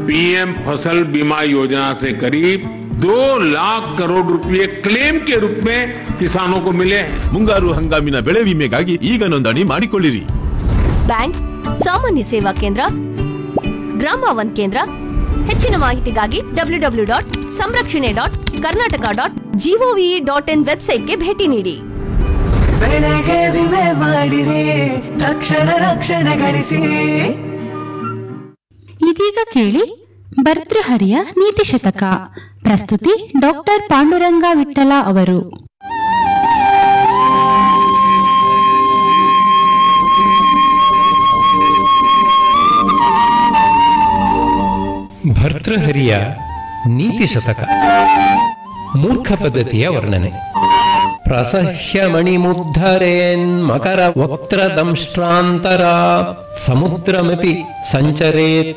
PM फसल बीमा योजना से करीब दो लाख करोड़ रुपए क्लेम के रूप में किसानों को मिले हैं ಮುಂಗಾರು ಹಂಗಾಮಿನ ಬೆಳೆ ವಿಮೆಗಾಗಿ ಈಗ ನೋಂದಣಿ ಮಾಡಿಕೊಳ್ಳಿರಿ ಬ್ಯಾಂಕ್ ಸಾಮಾನ್ಯ ಸೇವಾ ಕೇಂದ್ರ ಗ್ರಾಮ ಒನ್ ಕೇಂದ್ರ ಹೆಚ್ಚಿನ ಮಾಹಿತಿಗಾಗಿ ಡಬ್ಲ್ಯೂ ಡಬ್ಲ್ಯೂ ಡಾಟ್ ಸಂರಕ್ಷಣೆ dot Karnataka dot G O V dot in ವೆಬ್ಸೈಟ್ಗೆ ಭೇಟಿ ನೀಡಿ ಬೆಳೆಗೆ ವಿಮೆ ಮಾಡಿರಿ ತಕ್ಷಣ ರಕ್ಷಣೆ ಗಳಿಸಿ ಇದೀಗ ಕೇಳಿ ಭರ್ತೃಹರಿಯ ನೀತಿ ಶತಕ ಪ್ರಸ್ತುತಿ ಡಾಕ್ಟರ್ ಪಾಂಡುರಂಗ ವಿಠಲ ಅವರು ಭರ್ತೃಹರಿಯ ನೀತಿ ಶತಕ ಮೂರ್ಖ ಪದ್ಧತಿಯ ವರ್ಣನೆ ಪ್ರಸಹ್ಯ ಮಣಿಮುದ್ಧರೇನ್ ಮಕರ ವಕ್ತ್ರದಂಷ್ಟ್ರಾಂತರ ಸಮುದ್ರಮಪಿ ಸಂಚರೇತ್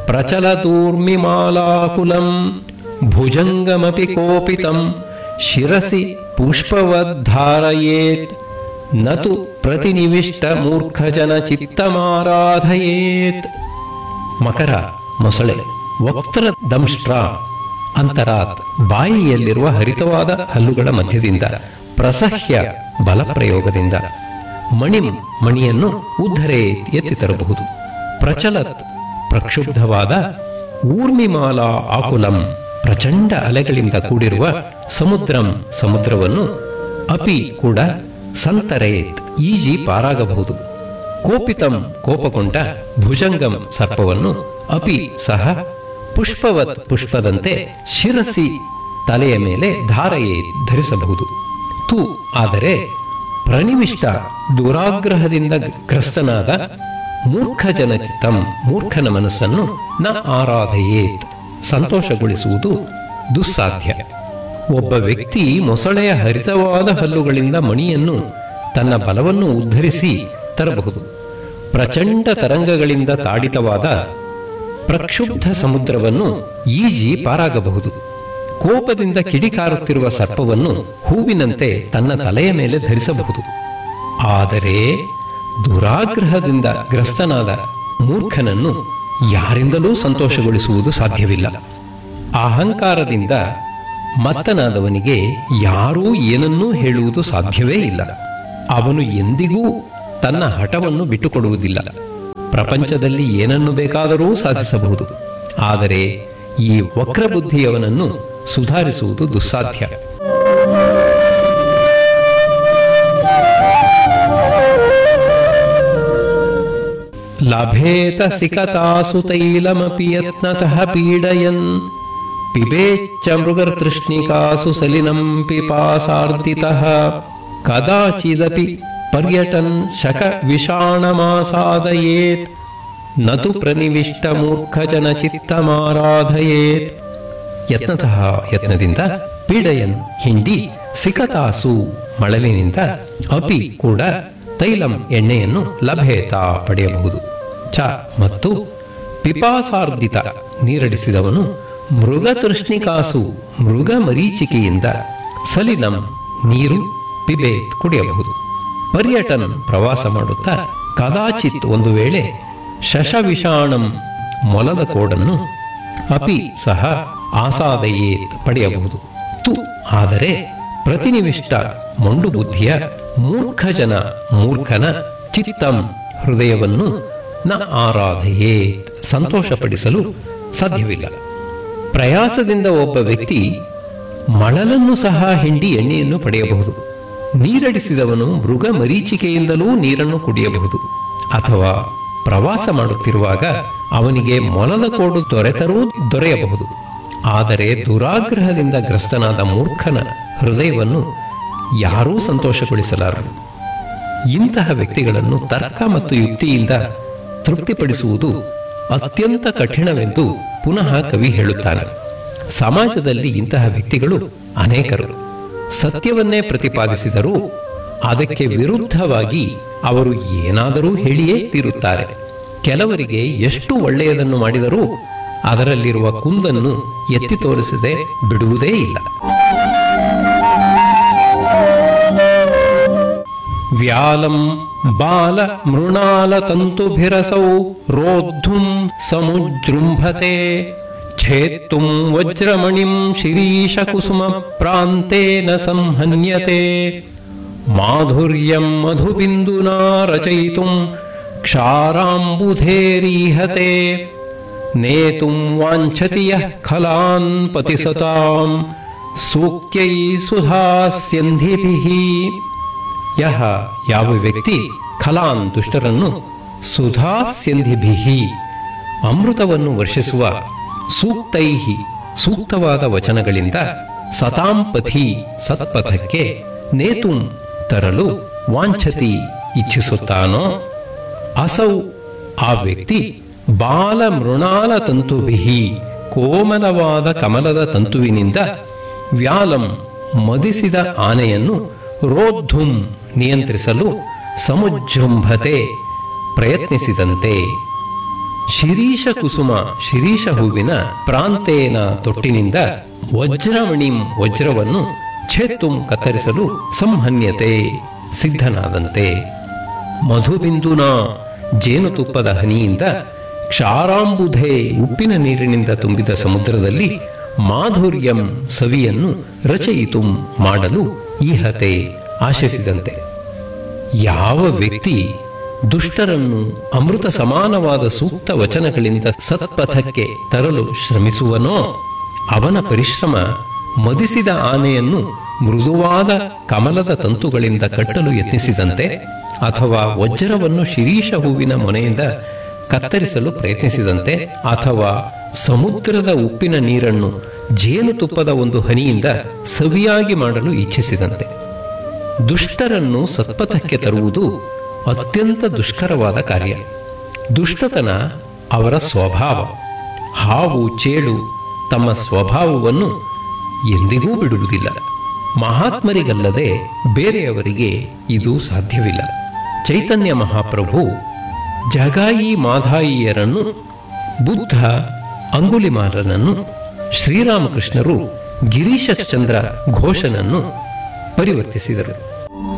ಪ್ರಚಲದೂರ್ಮಿಮಾಲಾಕುಲಂ ಭುಜಂಗಮಪಿ ಕೋಪಿತಂ ಶಿರಸಿ ಪುಷ್ಪವದ್ಧಾರಯೇತ್ ನತು ಪ್ರತಿನಿವಿಷ್ಟ ಮೂರ್ಖಜನ ಚಿತ್ತಮಾರಾಧಯೇತ್ ಮಕರ ಮೊಸಳೆ ವಕ್ತ್ರ ದಂಷ್ಟ್ರ ಅಂತರಾತ್ ಬಾಯಿಯಲ್ಲಿರುವ ಹರಿತವಾದ ಹಲ್ಲುಗಳ ಮಧ್ಯದಿಂದ ಪ್ರಸಹ್ಯ ಬಲಪ್ರಯೋಗದಿಂದ ಮಣಿಂ ಮಣಿಯನ್ನು ಉದ್ಧರೆ ಎತ್ತಿ ತರಬಹುದು ಪ್ರಚಲತ್ ಪ್ರಕ್ಷುಬ್ಧವಾದ ಊರ್ಮಿಮಾಲಾ ಆಕುಲಂ ಪ್ರಚಂಡ ಅಲೆಗಳಿಂದ ಕೂಡಿರುವ ಸಮುದ್ರಂ ಸಮುದ್ರವನ್ನು ಅಪಿ ಕೂಡ ಸಂತರೇತ್ ಈಜಿ ಪಾರಾಗಬಹುದು ಕೋಪಿತಂ ಕೋಪಗೊಂಡ ಭುಜಂಗಂ ಸರ್ಪವನ್ನು ಅಪಿ ಸಹ ಪುಷ್ಪವತ್ ಪುಷ್ಪದಂತೆ ಶಿರಸಿ ತಲೆಯ ಮೇಲೆ ಧಾರೆಯೇ ಧರಿಸಬಹುದು ತು ಆದರೆ ಪ್ರನಿವಿಷ್ಟ ದುರಾಗ್ರಹದಿಂದ ಗ್ರಸ್ತನಾದ ಮೂರ್ಖ ಜನಚಿತ್ತಂ ಮೂರ್ಖನ ಮನಸ್ಸನ್ನು ನ ಆರಾಧಯೇತ್ ಸಂತೋಷಗೊಳಿಸುವುದು ದುಸ್ಸಾಧ್ಯ ಒಬ್ಬ ವ್ಯಕ್ತಿ ಮೊಸಳೆಯ ಹರಿತವಾದ ಹಲ್ಲುಗಳಿಂದ ಮಣಿಯನ್ನು ತನ್ನ ಬಲವನ್ನು ಉದ್ಧರಿಸಿ ತರಬಹುದು ಪ್ರಚಂಡ ತರಂಗಗಳಿಂದ ತಾಡಿತವಾದ ಪ್ರಕ್ಷುಬ್ಧ ಸಮುದ್ರವನ್ನು ಈಜಿ ಪಾರಾಗಬಹುದು ಕೋಪದಿಂದ ಕಿಡಿಕಾರುತ್ತಿರುವ ಸರ್ಪವನ್ನು ಹೂವಿನಂತೆ ತನ್ನ ತಲೆಯ ಮೇಲೆ ಧರಿಸಬಹುದು ಆದರೆ ದುರಾಗ್ರಹದಿಂದ ಗ್ರಸ್ತನಾದ ಮೂರ್ಖನನ್ನು ಯಾರಿಂದಲೂ ಸಂತೋಷಗೊಳಿಸುವುದು ಸಾಧ್ಯವಿಲ್ಲ ಅಹಂಕಾರದಿಂದ ಮತ್ತನಾದವನಿಗೆ ಯಾರೂ ಏನನ್ನೂ ಹೇಳುವುದು ಸಾಧ್ಯವೇ ಇಲ್ಲ ಅವನು ಎಂದಿಗೂ ತನ್ನ ಹಠವನ್ನು ಬಿಟ್ಟುಕೊಡುವುದಿಲ್ಲ ಪ್ರಪಂಚದಲ್ಲಿ ಏನನ್ನು ಬೇಕಾದರೂ ಸಾಧಿಸಬಹುದು ಆದರೆ ಈ ವಕ್ರಬುದ್ಧಿಯವನನ್ನು ಸುಧಾರಿಸುವುದು ದುಸ್ಸಾಧ್ಯ ಲಭೇತ ಸಿಕತಾಸು ತೈಲಮಪಿ ಯತ್ನತಃ ಪೀಡಯನ್ ಪಿಬೇಚ್ಚ ಮೃಗರ್ತೃಷ್ಣಿಕಾಸು ಸಲಿನಂ ಪಿಪಾಸಾರ್ದಿತಃ ಕದಾಚಿದಪಿ ಪರ್ಯಟನ್ ಶಕ ವಿಷಾಣಮಾಸಾದಯೇತ್ ನತು ಪ್ರನಿವಿಷ್ಟ ಮೂರ್ಖಜನ ಚಿತ್ತಮಾರಾಧಯೇತ್ ಯತ್ನತಃ ಯತ್ನದಿಂದ ಪೀಡಯನ್ ಹಿಂಡಿ ಸಿಕತಾಸು ಮಳಲಿನಿಂದ ಅಪಿ ಕೂಡ ತೈಲಂ ಎಣ್ಣೆಯನ್ನು ಲಭೇತ ಪಡೆಯಬಹುದು ಚ ಮತ್ತು ಪಿಪಾಸಾರ್ಧಿತ ನೀರಡಿಸಿದವನು ಮೃಗ ತೃಷ್ಣಿಕಾಸು ಮೃಗ ಮರೀಚಿಕೆಯಿಂದ ಸಲಿನಂ ನೀರು ಪಿಬೇತ್ ಕುಡಿಯಬಹುದು ಪರ್ಯಟನ್ ಪ್ರವಾಸ ಮಾಡುತ್ತಾ ಕದಾಚಿತ್ ಒಂದು ವೇಳೆ ಶಶವಿಷಾಣಂ ಮೊಲದ ಕೋಡನ್ನು ಅಪಿ ಸಹ ಆಸಾದಯೇತ್ ಪಡೆಯಬಹುದು ತು ಆದರೆ ಪ್ರತಿನಿವಿಷ್ಟ ಮೊಂಡು ಬುದ್ಧಿಯ ಮೂರ್ಖ ಜನ ಮೂರ್ಖನ ಚಿತ್ತಂ ಹೃದಯವನ್ನು ನ ಆರಾಧಯೇತ್ ಸಂತೋಷಪಡಿಸಲು ಸಾಧ್ಯವಿಲ್ಲ ಪ್ರಯಾಸದಿಂದ ಒಬ್ಬ ವ್ಯಕ್ತಿ ಮಳಲನ್ನು ಸಹ ಹಿಂಡಿ ಎಣ್ಣೆಯನ್ನು ಪಡೆಯಬಹುದು ನೀರಡಿಸಿದವನು ಮೃಗ ಮರೀಚಿಕೆಯಿಂದಲೂ ನೀರನ್ನು ಕುಡಿಯಬಹುದು ಅಥವಾ ಪ್ರವಾಸ ಮಾಡುತ್ತಿರುವಾಗ ಅವನಿಗೆ ಮೊಲದ ಕೋಡು ದೊರೆತರೂ ದೊರೆಯಬಹುದು ಆದರೆ ದುರಾಗ್ರಹದಿಂದ ಗ್ರಸ್ತನಾದ ಮೂರ್ಖನ ಹೃದಯವನ್ನು ಯಾರೂ ಸಂತೋಷಗೊಳಿಸಲಾರರು ಇಂತಹ ವ್ಯಕ್ತಿಗಳನ್ನು ತರ್ಕ ಮತ್ತು ಯುಕ್ತಿಯಿಂದ ತೃಪ್ತಿಪಡಿಸುವುದು ಅತ್ಯಂತ ಕಠಿಣವೆಂದು ಪುನಃ ಕವಿ ಹೇಳುತ್ತಾನೆ ಸಮಾಜದಲ್ಲಿ ಇಂತಹ ವ್ಯಕ್ತಿಗಳು ಅನೇಕರು ಸತ್ಯವನ್ನೇ ಪ್ರತಿಪಾದಿಸಿದರೂ ಅದಕ್ಕೆ ವಿರುದ್ಧವಾಗಿ ಅವರು ಏನಾದರೂ ಹೇಳಿಯೇ ತೀರುತ್ತಾರೆ ಕೆಲವರಿಗೆ ಎಷ್ಟು ಒಳ್ಳೆಯದನ್ನು ಮಾಡಿದರೂ ಅದರಲ್ಲಿರುವ ಕುಂದನ್ನು ಎತ್ತಿ ತೋರಿಸದೆ ಬಿಡುವುದೇ ಇಲ್ಲ ವ್ಯಾಲಂ ಬಾಲ ಮೃಣಾಲ ತಂತುಭಿರಸೌ ರೋದ್ಧುಂ ಸಮುಜೃಂಭತೆ ಛೇತ್ತುಂ ವಜ್ರಮಣಿಂ ಶಿರೀಶ ಕುಸುಮ ಪ್ರಾಂತೇನ ಸಂಹನ್ಯತೆ ಮಾಧುರ್ಯಂ ಮಧುಬಿಂದುನಾ ರಚಯಿತುಂ ಕ್ಷಾರಾಂಬುಧೇರೀಹತೆ ನೇತುಂ ವಾಂಛತಿ ಯಃ ಖಲಾನ್ ಪತಿಸತಾಂ ಸೂಕ್ಯೈ ಸುಧಾಸ್ಯಂಧಿಭಿಃ ಯಹ ಯಾವ ವ್ಯಕ್ತಿ ಖಲಾನ್ ದುಷ್ಟರನ್ನು ಸುಧಾಸ್ಯಂಧಿಭಿಃ ಅಮೃತವನ್ನು ವರ್ಷಿಸುವ ಸೂಕ್ತೈಹಿ ಸೂಕ್ತವಾದ ವಚನಗಳಿಂದ ಸತಾಂಪಥಿ ಸತ್ಪಥಕ್ಕೆ ನೇತುಂ ತರಲು ವಾಂಛತಿ ಇಚ್ಛಿಸುತ್ತಾನೋ ಅಸೌ ಆ ವ್ಯಕ್ತಿ ಬಾಲ ಮೃಣಾಲ ತಂತುಭಿಹಿ ಕೋಮಲವಾದ ಕಮಲದ ತಂತುವಿನಿಂದ ವ್ಯಾಲಂ ಮದಿಸಿದ ಆನೆಯನ್ನು ರೋದ್ಧುಂ ನಿಯಂತ್ರಿಸಲು ಸಮುಜೃಂಭತೆ ಪ್ರಯತ್ನಿಸಿದಂತೆ ಶಿರೀಷ ಕುಸುಮ ಶಿರೀಷ ಹೂವಿನ ಪ್ರಾಂತೇನ ತೊಟ್ಟಿನಿಂದ ವಜ್ರಮಣಿಂ ವಜ್ರವನ್ನು ಛೇತ್ತುಂ ಕತ್ತರಿಸಲು ಸಂಹನ್ಯತೆ ಸಿದ್ಧನಾದಂತೆ ಮಧುಬಿಂದುನ ಜೇನುತುಪ್ಪದ ಹನಿಯಿಂದ ಕ್ಷಾರಾಂಬುಧೆ ಉಪ್ಪಿನ ನೀರಿನಿಂದ ತುಂಬಿದ ಸಮುದ್ರದಲ್ಲಿ ಮಾಧುರ್ಯಂ ಸವಿಯನ್ನು ರಚಯಿತು ಮಾಡಲು ಈಹತೆ ಆಶಿಸಿದಂತೆ ಯಾವ ವ್ಯಕ್ತಿ ದುಷ್ಟರನ್ನು ಅಮೃತ ಸಮಾನವಾದ ಸೂಕ್ತ ವಚನಗಳಿಂದ ಸತ್ಪಥಕ್ಕೆ ತರಲು ಶ್ರಮಿಸುವನೋ ಅವನ ಪರಿಶ್ರಮ ಮದಿಸಿದ ಆನೆಯನ್ನು ಮೃದುವಾದ ಕಮಲದ ತಂತುಗಳಿಂದ ಕಟ್ಟಲು ಯತ್ನಿಸಿದಂತೆ ಅಥವಾ ವಜ್ರವನ್ನು ಶಿರೀಷ ಹೂವಿನ ಮೊನೆಯಿಂದ ಕತ್ತರಿಸಲು ಪ್ರಯತ್ನಿಸಿದಂತೆ ಅಥವಾ ಸಮುದ್ರದ ಉಪ್ಪಿನ ನೀರನ್ನು ಜೇನುತುಪ್ಪದ ಒಂದು ಹನಿಯಿಂದ ಸವಿಯಾಗಿ ಮಾಡಲು ಇಚ್ಛಿಸಿದಂತೆ ದುಷ್ಟರನ್ನು ಸತ್ಪಥಕ್ಕೆ ತರುವುದು ಅತ್ಯಂತ ದುಷ್ಕರವಾದ ಕಾರ್ಯ ದುಷ್ಟತನ ಅವರ ಸ್ವಭಾವ ಹಾವು ಚೇಳು ತಮ್ಮ ಸ್ವಭಾವವನ್ನು ಎಂದಿಗೂ ಬಿಡುವುದಿಲ್ಲ ಮಹಾತ್ಮರಿಗಲ್ಲದೆ ಬೇರೆಯವರಿಗೆ ಇದು ಸಾಧ್ಯವಿಲ್ಲ ಚೈತನ್ಯ ಮಹಾಪ್ರಭು ಜಗಾಯಿ ಮಾಧಾಯಿಯರನ್ನು ಬುದ್ಧ ಅಂಗುಲಿಮಾಲನನ್ನು ಶ್ರೀರಾಮಕೃಷ್ಣರು ಗಿರೀಶಚಂದ್ರ ಘೋಷನನ್ನು ಪರಿವರ್ತಿಸಿದರು